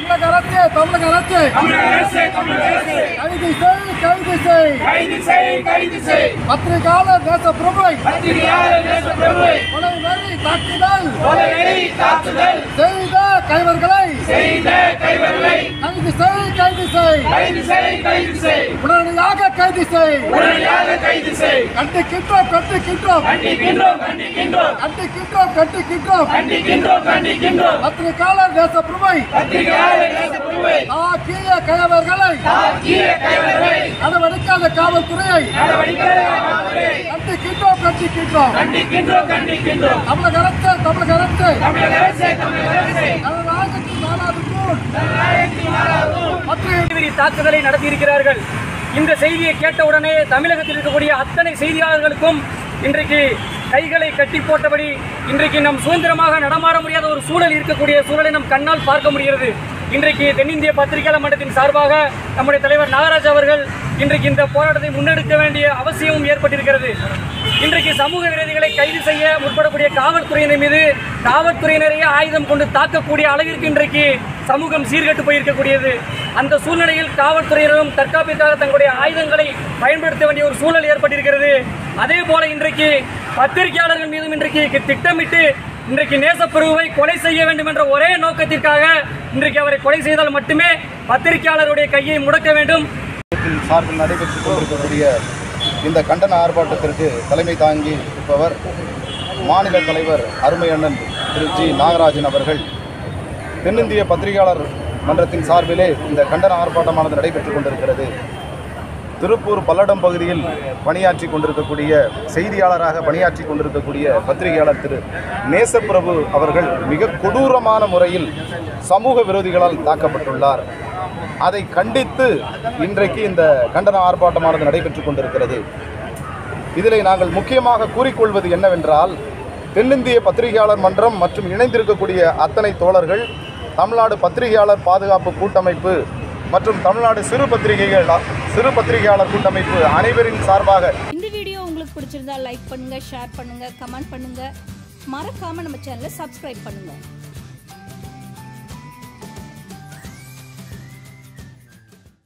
தமிழக அரசு தமிழக அரசு கைது செய் கைது செய் கைது செய் கைது செய் பத்திரிகையாளர் தேச பிரபுவை பத்திரிகையாளர் தேச பிரபுவை கொலை வெறி தாக்குதல் கொலைவெறி தாக்குதல் செய்த கைவர்களை செய்த கைவர்களை கைது செய் கைது செய் கைது செய் கைது செய் உடனடியாக கைது செய் உடனடியாக கைது செய் கண்டிக்கின்றோம் கண்டிக்கின்றோம் கண்டிக்கின்றோம் கண்டிக்கின்றோம் கண்டிக்கின்றோம் கண்டிக்கின்றோம் கண்டிக்கின்றோம் கண்டிக்கின்றோம் பத்திரிகையாளர் தேச பிரபுவை பத்திரிகையாளர் தேச பிரபுவை தாக்கிய கைவர்களை தாக்கிய கைவர்களை நடவடிக்காத காவல்துறையை நடவடிக்கை கண்டிக்கின்றோம் கண்டிக்கின்றோம் கண்டிக்கின்றோம் கண்டிக்கின்றோம் தமிழக அரசு தமிழக அரசு தமிழக அரசே தமிழக அரசே ஜனநாயகத்தின் நாலாவது தூண் பத்திரிகை தீவிர தாக்குதலை நடத்தியிருக்கிறார்கள் இந்த செய்தியை கேட்டவுடனே தமிழகத்தில் இருக்கக்கூடிய அத்தனை செய்தியாளர்களுக்கும் இன்றைக்கு கைகளை கட்டி போட்டபடி இன்றைக்கு நம் சுதந்திரமாக நடமாட முடியாத ஒரு சூழல் இருக்கக்கூடிய சூழலை நம் கண்ணால் பார்க்க முடிகிறது இன்றைக்கு தென்னிந்திய பத்திரிகையாளர் மன்றத்தின் சார்பாக நம்முடைய தலைவர் நாகராஜ் அவர்கள் இன்றைக்கு இந்த போராட்டத்தை முன்னெடுக்க வேண்டிய அவசியமும் ஏற்பட்டிருக்கிறது இன்றைக்கு சமூக விரோதிகளை கைது செய்ய முற்படக்கூடிய காவல்துறையினர் மீது காவல்துறையினரையே ஆயுதம் கொண்டு தாக்கக்கூடிய அளவிற்கு இன்றைக்கு சமூகம் சீர்கெட்டு போயிருக்கக்கூடியது அந்த சூழ்நிலையில் காவல்துறையினரும் தற்காப்பிற்காக தங்களுடைய ஆயுதங்களை பயன்படுத்த வேண்டிய ஒரு சூழல் ஏற்பட்டிருக்கிறது அதே போல இன்றைக்கு பத்திரிகையாளர்கள் மீதும் இன்றைக்கு திட்டமிட்டு இன்றைக்கு நேசப்பிரிவை கொலை செய்ய வேண்டும் என்ற ஒரே நோக்கத்திற்காக இன்றைக்கு அவரை கொலை செய்தால் மட்டுமே பத்திரிகையாளருடைய கையை முடக்க வேண்டும் இயக்கத்தின் சார்பில் நடைபெற்றுக் கொண்டிருக்கக்கூடிய இந்த கண்டன ஆர்ப்பாட்டத்திற்கு தலைமை தாங்கி இருப்பவர் மாநில தலைவர் அருமை அண்ணன் திரு ஜி நாகராஜன் அவர்கள் தென்னிந்திய பத்திரிகையாளர் மன்றத்தின் சார்பிலே இந்த கண்டன ஆர்ப்பாட்டமானது நடைபெற்றுக் கொண்டிருக்கிறது திருப்பூர் பல்லடம் பகுதியில் பணியாற்றி கொண்டிருக்கக்கூடிய செய்தியாளராக பணியாற்றி கொண்டிருக்கக்கூடிய பத்திரிகையாளர் திரு நேசப்பிரபு அவர்கள் மிக கொடூரமான முறையில் சமூக விரோதிகளால் தாக்கப்பட்டுள்ளார் அதை கண்டித்து இன்றைக்கு இந்த கண்டன ஆர்ப்பாட்டமானது நடைபெற்றுக் கொண்டிருக்கிறது இதில் நாங்கள் முக்கியமாக கூறிக்கொள்வது என்னவென்றால் தென்னிந்திய பத்திரிகையாளர் மன்றம் மற்றும் இணைந்திருக்கக்கூடிய அத்தனை தோழர்கள் தமிழ்நாடு பத்திரிகையாளர் பாதுகாப்பு கூட்டமைப்பு மற்றும் தமிழ்நாடு சிறு பத்திரிகைகள் சிறு பத்திரிகையாளர் கூட்டமைப்பு அனைவரின் சார்பாக இந்த வீடியோ உங்களுக்கு பிடிச்சிருந்தா லைக் பண்ணுங்க ஷேர் பண்ணுங்க கமெண்ட் பண்ணுங்க மறக்காம நம்ம சேனலை சப்ஸ்கிரைப் பண்ணுங்க